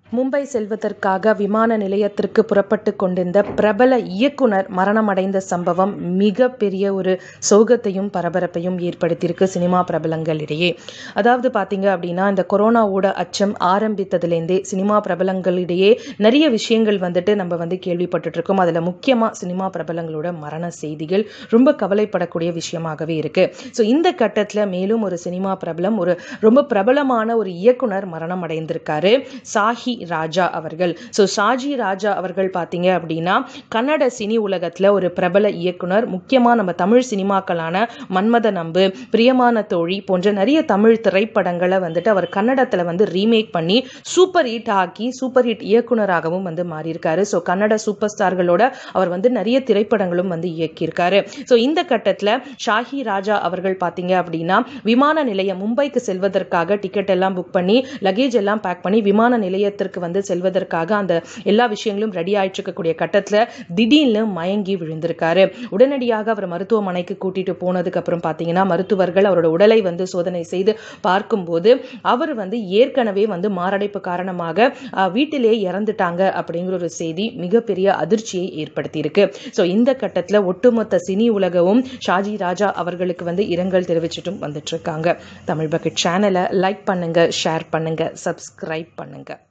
மும்பை செல்வதற்காக விமான நிலையத்திற்கு புறப்பட்டு கொண்டிருந்த பிரபல இயக்குனர் மரணமடைந்த சம்பவம் மிகப்பெரிய ஒரு சோகத்தையும் பரபரப்பையும் ஏற்படுத்தியிருக்கு சினிமா பிரபலங்களிடையே அதாவது பார்த்தீங்க அப்படின்னா இந்த கொரோனாவோட அச்சம் ஆரம்பித்ததுலேருந்தே சினிமா பிரபலங்களிடையே நிறைய விஷயங்கள் வந்துட்டு நம்ம வந்து கேள்விப்பட்டுட்டு இருக்கோம் அதில் முக்கியமாக சினிமா பிரபலங்களோட மரண செய்திகள் ரொம்ப கவலைப்படக்கூடிய விஷயமாகவே இருக்கு ஸோ இந்த கட்டத்தில் மேலும் ஒரு சினிமா பிரபலம் ஒரு ரொம்ப பிரபலமான ஒரு இயக்குனர் மரணம் அடைந்திருக்காரு சாஹி ராஜா அவர்கள் ஸோ ஷாஜி ராஜா அவர்கள் பார்த்தீங்க அப்படின்னா கன்னட சினி உலகத்தில் ஒரு பிரபல இயக்குனர் முக்கியமாக நம்ம தமிழ் சினிமாக்களான மன்மத நம்பு பிரியமான தோழி போன்ற நிறைய தமிழ் திரைப்படங்களை வந்துட்டு அவர் கன்னடத்தில் வந்து ரீமேக் பண்ணி சூப்பர் ஹிட் ஆக்கி சூப்பர் ஹிட் இயக்குனராகவும் வந்து மாறியிருக்காரு ஸோ கன்னட சூப்பர் ஸ்டார்களோட அவர் வந்து நிறைய திரைப்படங்களும் வந்து இயக்கியிருக்காரு ஸோ இந்த கட்டத்தில் ஷாஹி ராஜா அவர்கள் பார்த்தீங்க அப்படின்னா விமான நிலையம் மும்பைக்கு செல்வதற்காக டிக்கெட் எல்லாம் புக் பண்ணி லக்கேஜ் எல்லாம் பேக் பண்ணி விமான நிலையத்திற்கு வந்து செல்வதற்காக அந்த எல்லா விஷயங்களும் ரெடி ஆயிட்டு இருக்கக்கூடிய கட்டத்தில் திடீர்னு மயங்கி விழுந்திருக்காரு உடனடியாக அவர் மருத்துவமனைக்கு கூட்டிட்டு போனதுக்கு அப்புறம் பார்த்தீங்கன்னா மருத்துவர்கள் அவரோட உடலை வந்து சோதனை செய்து பார்க்கும்போது அவர் வந்து ஏற்கனவே வந்து மாரடைப்பு காரணமாக அஹ், வீட்டிலேயே இறந்துட்டாங்க அப்படிங்கிற ஒரு செய்தி மிகப்பெரிய அதிர்ச்சியை ஏற்படுத்தியிருக்கு ஸோ இந்த கட்டத்தில் ஒட்டுமொத்த சினி உலகவும் ஷாஜி ராஜா அவர்களுக்கு வந்து இரங்கல் தெரிவிச்சிட்டும் வந்துட்டு இருக்காங்க தமிழ் பக்கெட் சேனலை லைக் பண்ணுங்க ஷேர் பண்ணுங்க சப்ஸ்கிரைப் பண்ணுங்க